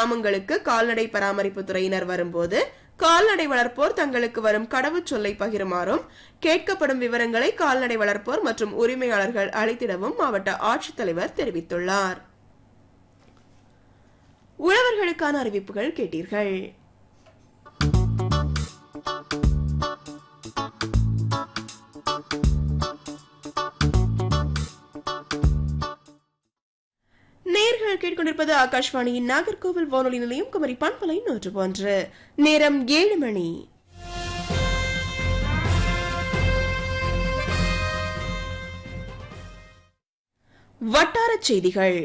கிராமங்களுக்கு கால்நடை பராமரிப்பு துறையினர் வரும்போது கால்நடை வளர்ப்போர் தங்களுக்கு வரும் கடவுச்சொல்லை பகிருமாறும் கேட்கப்படும் விவரங்களை கால்நடை வளர்ப்போர் மற்றும் உரிமையாளர்கள் அளித்திடவும் மாவட்ட ஆட்சித்தலைவர் தெரிவித்துள்ளார் உழவர்களுக்கான அறிவிப்புகள் கேட்டீர்கள் நேர்கள் கேட்கொண்டிருப்பது ஆகாஷ்வாணியின் நாகர்கோவில் வானொலி நிலையம் குமரி பண்பலை நூற்று ஒன்று நேரம் ஏழு மணி வட்டாரச் செய்திகள்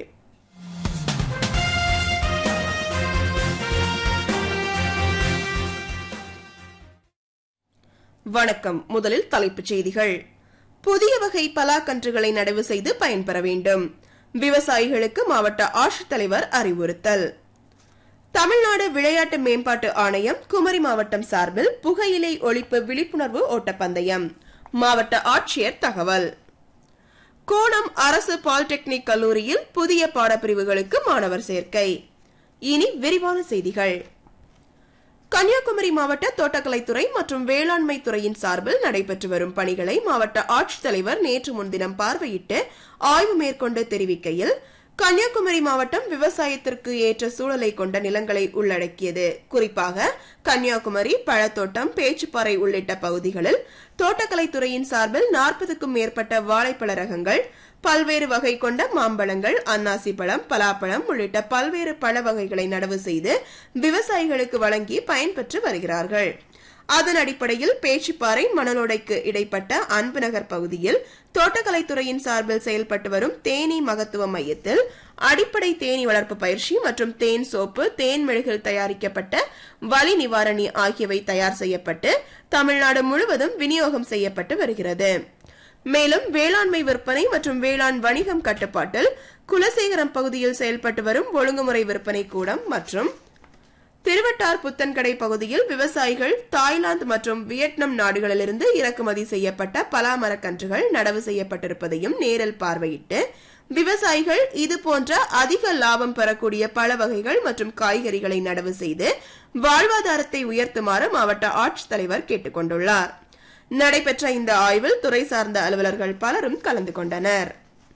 வணக்கம் முதலில் தலைப்புச் செய்திகள் புதிய வகை பலாக்கன்றுகளை நடவு செய்து பயன்பெற வேண்டும் விவசாயிகளுக்கு மாவட்ட ஆட்சித்தலைவர் அறிவுறுத்தல் தமிழ்நாடு விளையாட்டு மேம்பாட்டு ஆணையம் குமரி மாவட்டம் சார்பில் புகையிலை ஒழிப்பு விழிப்புணர்வு ஓட்டப்பந்தயம் மாவட்ட ஆட்சியர் தகவல் கோணம் அரசு பாலிடெக்னிக் கல்லூரியில் புதிய பாடப்பிரிவுகளுக்கு மாணவர் சேர்க்கை இனி விரிவான செய்திகள் கன்னியாகுமரி மாவட்ட தோட்டக்கலைத்துறை மற்றும் வேளாண்மை துறையின் சார்பில் நடைபெற்று வரும் பணிகளை மாவட்ட ஆட்சித்தலைவர் நேற்று முன்தினம் பார்வையிட்டு ஆய்வு மேற்கொண்டு தெரிவிக்கையில் கன்னியாகுமரி மாவட்டம் விவசாயத்திற்கு ஏற்ற சூழலை கொண்ட நிலங்களை உள்ளடக்கியது குறிப்பாக கன்னியாகுமரி பழத்தோட்டம் பேச்சுப்பாறை உள்ளிட்ட பகுதிகளில் தோட்டக்கலைத்துறையின் சார்பில் நாற்பதுக்கும் மேற்பட்ட வாழைப்பழ ரகங்கள் பல்வேறு வகை கொண்ட மாம்பழங்கள் அன்னாசி பழம் பலாப்பழம் உள்ளிட்ட பல்வேறு பழ வகைகளை நடவு செய்து விவசாயிகளுக்கு வழங்கி பயன்பெற்று வருகிறார்கள் அதன் அடிப்படையில் பேச்சுப்பாறை மணலோடைக்கு இடைப்பட்ட அன்பு நகர் பகுதியில் தோட்டக்கலைத்துறையின் சார்பில் செயல்பட்டு வரும் தேனி மகத்துவ மையத்தில் அடிப்படை தேனி வளர்ப்பு பயிற்சி மற்றும் தேன் சோப்பு தேன் மெழுகில் தயாரிக்கப்பட்ட வலி நிவாரணி ஆகியவை தயார் செய்யப்பட்டு தமிழ்நாடு முழுவதும் விநியோகம் செய்யப்பட்டு வருகிறது மேலும் வேளாண்மை விற்பனை மற்றும் வேளாண் வணிகம் கட்டுப்பாட்டில் குலசேகரம் பகுதியில் செயல்பட்டு வரும் ஒழுங்குமுறை விற்பனை கூடம் மற்றும் திருவட்டார் புத்தன்கடை பகுதியில் விவசாயிகள் தாய்லாந்து மற்றும் வியட்நாம் நாடுகளிலிருந்து இறக்குமதி செய்யப்பட்ட பலா மரக்கன்றுகள் நடவு செய்யப்பட்டிருப்பதையும் நேரில் பார்வையிட்டு விவசாயிகள் இது போன்ற அதிக லாபம் பெறக்கூடிய பழ வகைகள் மற்றும் காய்கறிகளை நடவு செய்து வாழ்வாதாரத்தை உயர்த்துமாறு மாவட்ட ஆட்சித்தலைவர் கேட்டுக் கொண்டுள்ளார் நடைபெற்ற இந்த ஆய்வில் துறை சார்ந்த அலுவலர்கள் பலரும் கலந்து கொண்டனர்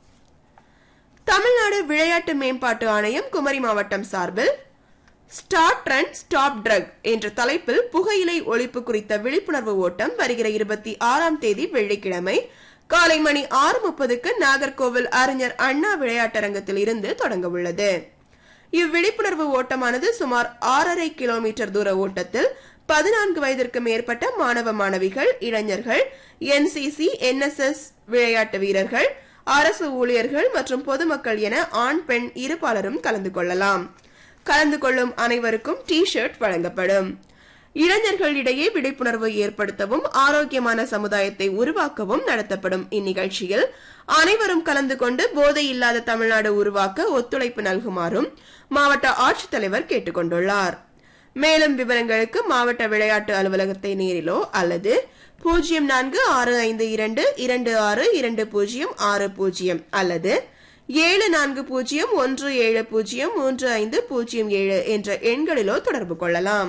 தமிழ்நாடு விளையாட்டு மேம்பாட்டு ஆணையம் குமரி மாவட்டம் சார்பில் ஸ்டார்ட் ட்ரெண்ட் ஸ்டாப் ட்ரக் என்ற தலைப்பில் புகையிலை ஒழிப்பு குறித்த விழிப்புணர்வு ஓட்டம் வருகிற இருபத்தி ஆறாம் தேதி வெள்ளிக்கிழமை காலை மணி ஆறு முப்பதுக்கு நாகர்கோவில் அறிஞர் அண்ணா விளையாட்டரங்கத்தில் இருந்து தொடங்க உள்ளது இவ்விழிப்புணர்வு ஓட்டமானது சுமார் ஆறரை கிலோமீட்டர் தூர ஓட்டத்தில் பதினான்கு வயதிற்கு மேற்பட்ட மாணவ மாணவிகள் இளைஞர்கள் என்சிசி என்எஸ்எஸ் விளையாட்டு வீரர்கள் அரசு ஊழியர்கள் மற்றும் பொதுமக்கள் என ஆண் பெண் இருபாலரும் கலந்து கொள்ளலாம் கலந்து கொள்ளும் அனைவருக்கும் டி ஷர்ட் வழங்கப்படும் இளைஞர்களிடையே விழிப்புணர்வு ஏற்படுத்தவும் ஆரோக்கியமான சமுதாயத்தை உருவாக்கவும் நடத்தப்படும் இந்நிகழ்ச்சியில் அனைவரும் கலந்து கொண்டு போதை இல்லாத தமிழ்நாடு உருவாக்க ஒத்துழைப்பு நல்குமாறும் மாவட்ட ஆட்சித்தலைவர் கேட்டுக் கொண்டுள்ளார் மேலும் விவரங்களுக்கு மாவட்ட விளையாட்டு அலுவலகத்தை நேரிலோ அல்லது பூஜ்ஜியம் நான்கு ஆறு ஐந்து இரண்டு இரண்டு ஆறு இரண்டு பூஜ்ஜியம் ஆறு பூஜ்ஜியம் அல்லது ஏழு நான்கு பூஜ்ஜியம் ஒன்று ஏழு பூஜ்ஜியம் மூன்று ஐந்து பூஜ்ஜியம் ஏழு என்ற எண்களிலோ தொடர்பு கொள்ளலாம்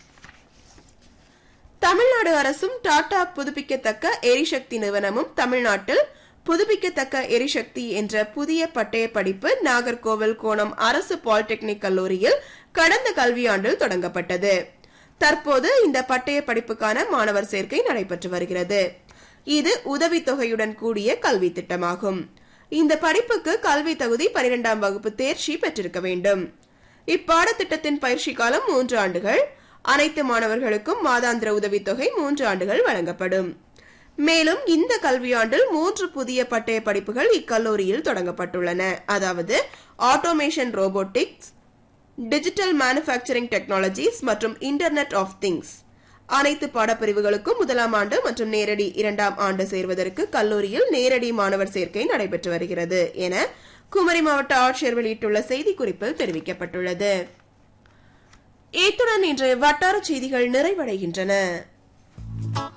தமிழ்நாடு அரசும் டாடா புதுப்பிக்கத்தக்க எரிசக்தி நிறுவனமும் தமிழ்நாட்டில் புதுப்பிக்கத்தக்க எரிசக்தி என்ற புதிய பட்டய படிப்பு நாகர்கோவில் கோணம் அரசு பாலிடெக்னிக் கல்லூரியில் கடந்த கல்வியாண்டில் தொடங்கப்பட்டது தற்போது இந்த பட்டய படிப்புக்கான மாணவர் சேர்க்கை நடைபெற்று வருகிறது இது உதவித்தொகையுடன் கூடிய கல்வி திட்டமாகும் இந்த படிப்புக்கு கல்வி தகுதி பனிரெண்டாம் வகுப்பு தேர்ச்சி பெற்றிருக்க வேண்டும் இப்பாடத்திட்டத்தின் பயிற்சி காலம் மூன்று ஆண்டுகள் அனைத்து மாணவர்களுக்கும் மாதாந்திர உதவித்தொகை மூன்று ஆண்டுகள் வழங்கப்படும் மேலும் இந்த கல்வியாண்டில் மூன்று புதிய பட்டய படிப்புகள் இக்கல்லூரியில் தொடங்கப்பட்டுள்ளன அதாவது automation robotics digital manufacturing technologies மற்றும் இன்டர்நெட் ஆஃப் திங்ஸ் அனைத்து பாடப்பிரிவுகளுக்கும் முதலாம் ஆண்டு மற்றும் நேரடி இரண்டாம் ஆண்டு சேர்வதற்கு கல்லூரியில் நேரடி மாணவர் சேர்க்கை நடைபெற்று வருகிறது என குமரி மாவட்ட ஆட்சியர் வெளியிட்டுள்ள செய்திக்குறிப்பில் தெரிவிக்கப்பட்டுள்ளது இத்துடன் இன்று வட்டார செய்திகள் நிறைவடைகின்றன